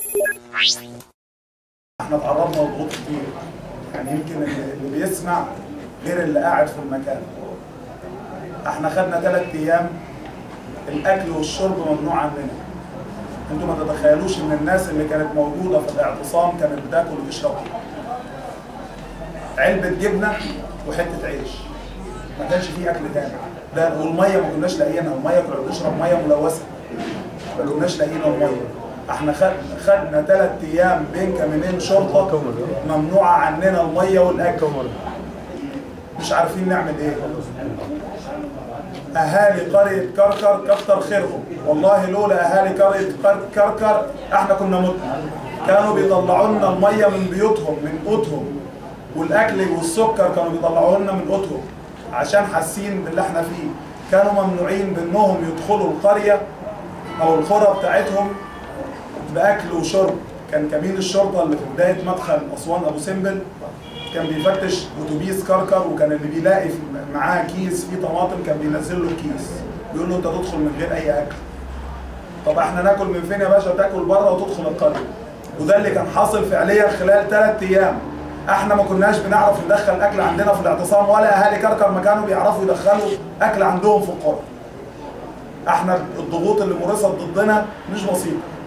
احنا تعرضنا لضغوط كتير يعني يمكن اللي اللي بيسمع غير اللي قاعد في المكان احنا خدنا ثلاث ايام الاكل والشرب ممنوع عننا انتوا ما تتخيلوش ان الناس اللي كانت موجوده في الاعتصام كانت بتاكل وتشرب علبه جبنه وحته عيش ما كانش فيه اكل تاني ده والميه ما كناش لاقيينها الميه كنا بنشرب ميه ملوثه ما كناش لاقيين الميه احنا خد خدنا ثلاث ايام بين كمينين شرطه ممنوعه عننا الميه والاكل مش عارفين نعمل ايه اهالي قريه كركر كتر خيرهم والله لولا اهالي قريه كر- كركر احنا كنا متنا كانوا بيطلعوا لنا الميه من بيوتهم من قوتهم والاكل والسكر كانوا بيطلعوا لنا من قوتهم عشان حاسين باللي احنا فيه كانوا ممنوعين بانهم يدخلوا القريه او القرى بتاعتهم باكل وشرب كان كمين الشرطه اللي في بدايه مدخل اسوان ابو سمبل كان بيفتش اتوبيس كركر وكان اللي بيلاقي في- معاه كيس فيه طماطم كان بينزل له الكيس بيقول له انت تدخل من غير اي اكل طب احنا ناكل من فين يا باشا تاكل بره وتدخل القريه وده اللي كان حاصل فعليا خلال ثلاث ايام احنا ما كناش بنعرف ندخل اكل عندنا في الاعتصام ولا اهالي كركر ما كانوا بيعرفوا يدخلوا اكل عندهم في القرى احنا الضغوط اللي مورست ضدنا مش بسيطه